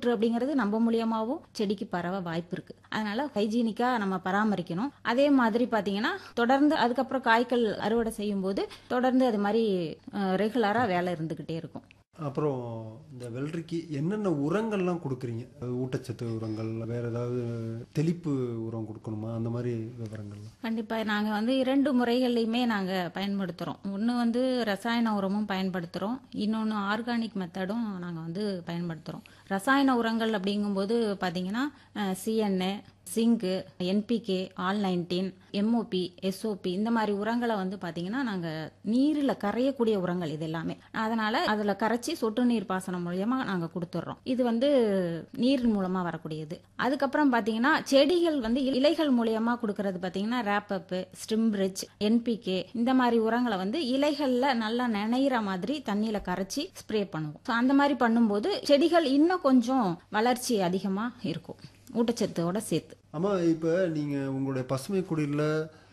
தொற்று அப்படிங்கிறது நம்ம மூலியமாவும் செடிக்கு பரவ வாய்ப்பு இருக்கு அதனால ஹைஜீனிக்கா நம்ம பராமரிக்கணும் அதே மாதிரி பாத்தீங்கன்னா தொடர்ந்து அதுக்கப்புறம் காய்கள் அறுவடை செய்யும் போது தொடர்ந்து அது மாதிரி ரெகுலரா வேலை இருந்துகிட்டே இருக்கும் அப்புறம் இந்த வெள்ளரிக்கு என்னென்ன உரங்கள்லாம் கொடுக்குறீங்க அது ஊட்டச்சத்து உரங்கள் வேற ஏதாவது தெளிப்பு உரம் கொடுக்கணுமா அந்த மாதிரி விவரங்கள்லாம் கண்டிப்பா நாங்க வந்து இரண்டு முறைகள்லையுமே நாங்க பயன்படுத்துறோம் ஒன்று வந்து ரசாயன உரமும் பயன்படுத்துறோம் இன்னொன்று ஆர்கானிக் மெத்தடும் நாங்க வந்து பயன்படுத்துறோம் ரசாயன உரங்கள் அப்படிங்கும்போது பாத்தீங்கன்னா CNA zinc NPK all nineteen MOP SOP இந்த மாதிரி உரங்களை வந்து பாத்தீங்கன்னா நாங்க நீரில் கரையக்கூடிய உரங்கள் இது எல்லாமே அதனால அதுல கரைச்சி சொட்டு நீர் பாசனம் மூலியமா நாங்க கொடுத்துட்றோம் இது வந்து நீர் மூலமா வரக்கூடியது அதுக்கப்புறம் பாத்தீங்கன்னா செடிகள் வந்து இலைகள் மூலியமா கொடுக்கறது பாத்தீங்கன்னா ரேப்பப் ஸ்டிம்பிரிச் என்பிகே இந்த மாதிரி உரங்களை வந்து இலைகள்ல நல்லா நினைகிற மாதிரி தண்ணியில கரைச்சி ஸ்ப்ரே பண்ணுவோம் So அந்த மாதிரி பண்ணும்போது செடிகள் இன்னும் கொஞ்சம் வளர்ச்சி அதிகமா இருக்கும் ஊட்டச்சத்தோட சேர்த்து ஆமா இப்போ நீங்க உங்களுடைய பசுமை குடியில்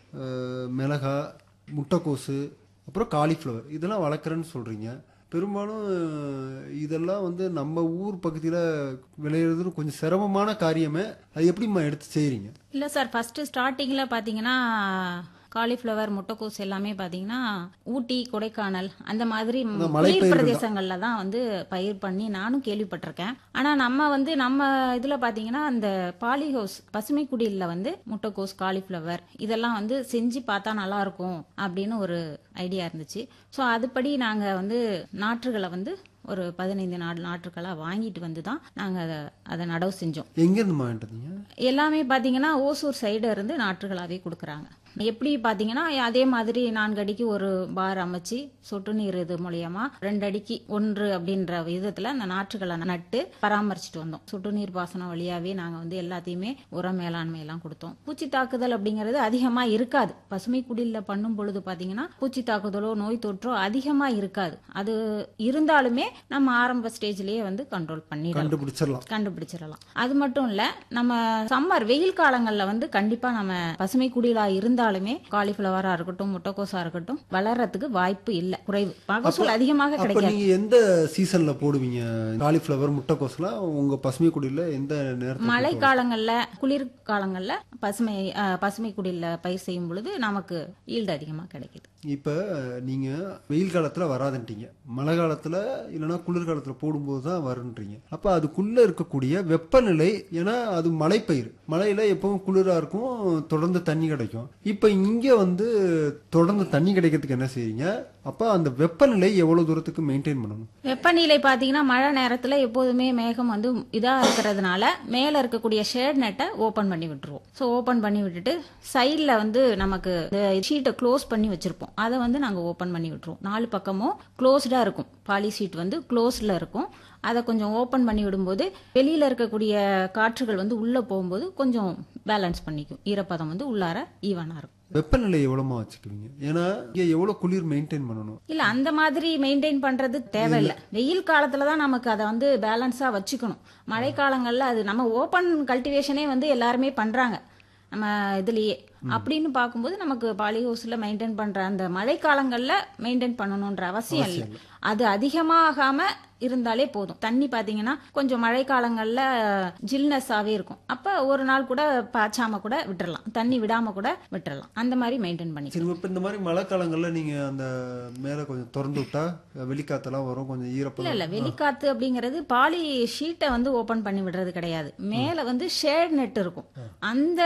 மிளகா முட்டைக்கோசு அப்புறம் காலிஃப்ளவர் இதெல்லாம் வளர்க்குறேன்னு சொல்றீங்க பெரும்பாலும் அஹ், இதெல்லாம் வந்து நம்ம ஊர் பகுதியில் விளையிறது கொஞ்சம் சிரமமான காரியமே அது எப்படிம்மா எடுத்து செய்றீங்க இல்ல சார் ஃபர்ஸ்ட் ஸ்டார்டிங்ல பாத்தீங்கன்னா காலிஃப்ளவர் முட்டைக்கோஸ் எல்லாமே பாத்தீங்கன்னா ஊட்டி கொடைக்கானல் அந்த மாதிரி குளிர் மலைப்பயிர்கள் பிரதேசங்கள்ல தான் வந்து பயிர் பண்ணி நானும் கேள்விப்பட்டிருக்கேன் ஆனா நம்ம வந்து நம்ம இதுல பாத்தீங்கன்னா அந்த பாலி ஹவுஸ் பசுமை குடியில வந்து முட்டைக்கோஸ் காலிஃப்ளவர் இதெல்லாம் வந்து செஞ்சு பார்த்தா நல்லா இருக்கும் அப்படின்னு ஒரு ஐடியா இருந்துச்சு ஸோ அதுபடி நாங்க வந்து நாற்றுகளை வந்து ஒரு பதினைந்து நாடு நாற்றுகளா வாங்கிட்டு வந்து தான் நாங்க அதை அதை நடவு செஞ்சோம் எங்கேருந்து வாங்கிட்டு வந்தீங்க எல்லாமே பாத்தீங்கன்னா ஓசூர் சைடு இருந்து நாற்றுகளாவே கொடுக்குறாங்க எப்படி பாத்தீங்கன்னா அதே மாதிரி நான்கு அடிக்கு ஒரு பார் அமைச்சு சொட்டு நீர் இது மூலியமா ரெண்டு அடிக்கு ஒன்று அப்படின்ற விதத்துல அந்த நாற்றுகளை நட்டு பராமரிச்சுட்டு வந்தோம் சொட்டு நீர் பாசனம் வழியாவே நாங்க வந்து எல்லாத்தையுமே உர மேலாண்மை எல்லாம் கொடுத்தோம் பூச்சி தாக்குதல் அப்படிங்கிறது அதிகமா இருக்காது பசுமை குடில்ல பண்ணும் பொழுது பாத்தீங்கன்னா பூச்சி தாக்குதலோ நோய் தொற்றோ அதிகமா இருக்காது அது இருந்தாலுமே நம்ம ஆரம்ப ஸ்டேஜ்லயே வந்து கண்ட்ரோல் பண்ணிடலாம் கண்டுபிடிச்சிடலாம் கண்டுபிடிச்சிடலாம் அது மட்டும் இல்ல நம்ம சம்மர் வெயில் காலங்கள்ல வந்து கண்டிப்பா நம்ம பசுமை குடிலா இருந்தாலுமே காலிஃபிளவரா இருக்கட்டும் முட்டைக்கோஸா இருக்கட்டும் வளர்றதுக்கு வாய்ப்பு இல்ல குறைவு மகசூல் அதிகமாக அப்ப கிடைக்காது நீங்க எந்த சீசன்ல போடுவீங்க காலிஃப்ளவர் முட்டைக்கோஸ்லாம் உங்க பசுமை குடியில எந்த நேரத்துல மழை காலங்கள்ல குளிர் காலங்கள்ல பசுமை அஹ், பசுமை குடில பயிர் செய்யும் பொழுது நமக்கு ஈல்டு அதிகமா கிடைக்குது இப்ப நீங்க வெயில் காலத்துல வராதுன்றீங்க மழை காலத்துல இல்லைன்னா குளிர் காலத்துல போடும்போது தான் வருன்றீங்க அப்ப அதுக்குள்ள இருக்கக்கூடிய வெப்பநிலை ஏன்னா அது மலைப்பயிர் மழையில எப்பவும் குளிரா இருக்கும் தொடர்ந்து தண்ணி கிடைக்கும் இப்ப இங்க வந்து தொடர்ந்து தண்ணி கிடைக்கிறதுக்கு என்ன செய்றீங்க அப்ப அந்த வெப்பநிலை எவ்வளவு தூரத்துக்கு மெயின்டைன் பண்ணணும் வெப்பநிலை பாத்தீங்கன்னா மழை நேரத்துல எப்போதுமே மேகம் வந்து இதா இருக்கிறதுனால மேல இருக்கக்கூடிய ஷேட் நெட்டை ஓபன் பண்ணி விட்டுருவோம் ஸோ ஓபன் பண்ணி விட்டுட்டு சைட்ல வந்து நமக்கு ஷீட்டை க்ளோஸ் பண்ணி வச்சிருப்போம் அதை வந்து நாங்க ஓபன் பண்ணி விட்டுருவோம் நாலு பக்கமும் க்ளோஸ்டா இருக்கும் பாலி ஷீட் வந்து க்ளோஸ்ல இருக்கும் அதை கொஞ்சம் ஓபன் பண்ணி விடும்போது வெளியில இருக்கக்கூடிய காற்றுகள் வந்து உள்ள போகும்போது கொஞ்சம் பேலன்ஸ் பண்ணிக்கும் ஈரப்பதம் வந்து உள்ளார ஈவனா இருக்கும் வெப்பநிலை எவ்வளவுமா வச்சுக்குவீங்க ஏன்னா இங்க எவ்வளவு குளிர் மெயின்டைன் பண்ணணும் இல்ல அந்த மாதிரி மெயின்டைன் பண்றது தேவையில்லை வெயில் காலத்துல தான் நமக்கு அதை வந்து பேலன்ஸா வச்சுக்கணும் மழை காலங்கள்ல அது நம்ம ஓப்பன் கல்டிவேஷனே வந்து எல்லாருமே பண்றாங்க நம்ம இதுலயே அப்படின்னு பார்க்கும்போது நமக்கு பாலி ஹவுஸ்ல மெயின்டைன் பண்ற அந்த மழை காலங்கள்ல மெயின்டைன் பண்ணணும்ன்ற அவசியம் இல்லை அது அதிகமாகாம இருந்தாலே போதும் தண்ணி பாத்தீங்கன்னா கொஞ்சம் மழை காலங்கள்ல ஜில்னஸாவே இருக்கும் அப்ப ஒரு நாள் கூட பாய்ச்சாம கூட விட்டுறலாம் தண்ணி விடாம கூட விட்டுறலாம் அந்த மாதிரி மெயின்டைன் பண்ணி சரி இப்ப இந்த மாதிரி மழை காலங்கள்ல நீங்க அந்த மேல கொஞ்சம் திறந்து விட்டா வெளிக்காத்தெல்லாம் வரும் கொஞ்சம் இல்ல ஈரப்பதம் இல்ல வெளிக்காத்து அப்படிங்கிறது பாலி ஷீட்டை வந்து ஓபன் பண்ணி விடுறது கிடையாது மேல வந்து ஷேட் நெட் இருக்கும் அந்த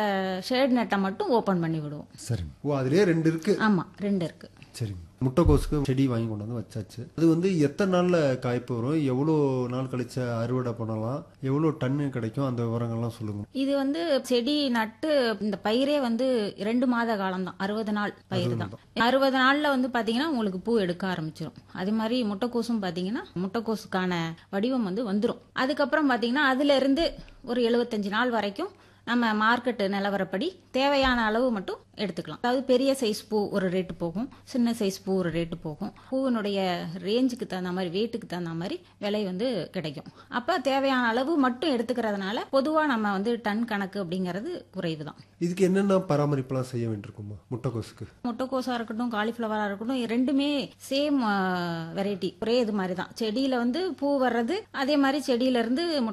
ஷேட் நெட்டை மட்டும் ஓபன் பண்ணி விடுவோம் சரிங்க ஓ அதுலயே ரெண்டு இருக்கு ஆமா ரெண்டு இருக்கு சரிங்க முட்டைக்கோசுக்கு செடி வாங்கி கொண்டு வந்து வச்சாச்சு அது வந்து எத்தனை நாள்ல காய்ப்பு வரும் எவ்வளோ நாள் கழிச்சு அறுவடை பண்ணலாம் எவ்வளோ டன்னு கிடைக்கும் அந்த விவரங்கள்லாம் சொல்லுங்க இது வந்து செடி நட்டு இந்த பயிரே வந்து ரெண்டு மாத காலம் தான் அறுபது நாள் பயிர் தான் அறுபது நாள்ல வந்து பாத்தீங்கன்னா உங்களுக்கு பூ எடுக்க ஆரம்பிச்சிடும் அதே மாதிரி முட்டைக்கோசும் பாத்தீங்கன்னா முட்டைக்கோசுக்கான வடிவம் வந்து வந்துடும் அதுக்கப்புறம் பாத்தீங்கன்னா அதுல இருந்து ஒரு எழுபத்தஞ்சு நாள் வரைக்கும் நம்ம மார்க்கெட் நிலவரப்படி தேவையான அளவு மட்டும் எடுத்துக்கலாம் அதாவது பெரிய சைஸ் பூ ஒரு ரேட்டு போகும் சின்ன சைஸ் பூ ஒரு ரேட்டு போகும் பூவினுடைய ரேஞ்சுக்கு தகுந்த மாதிரி வெயிட்டுக்கு தகுந்த மாதிரி விலை வந்து கிடைக்கும் அப்ப தேவையான அளவு மட்டும் எடுத்துக்கிறதுனால பொதுவா நம்ம வந்து டன் கணக்கு அப்படிங்கிறது குறைவு தான் இதுக்கு என்னென்ன பராமரிப்புலாம் செய்ய வேண்டியிருக்குமா முட்டைக்கோசுக்கு முட்டைக்கோஸா இருக்கட்டும் காலிஃப்ளவரா இருக்கட்டும் ரெண்டுமே சேம் வெரைட்டி ஒரே இது மாதிரி தான் செடியில வந்து பூ வர்றது அதே மாதிரி செடியில இருந்து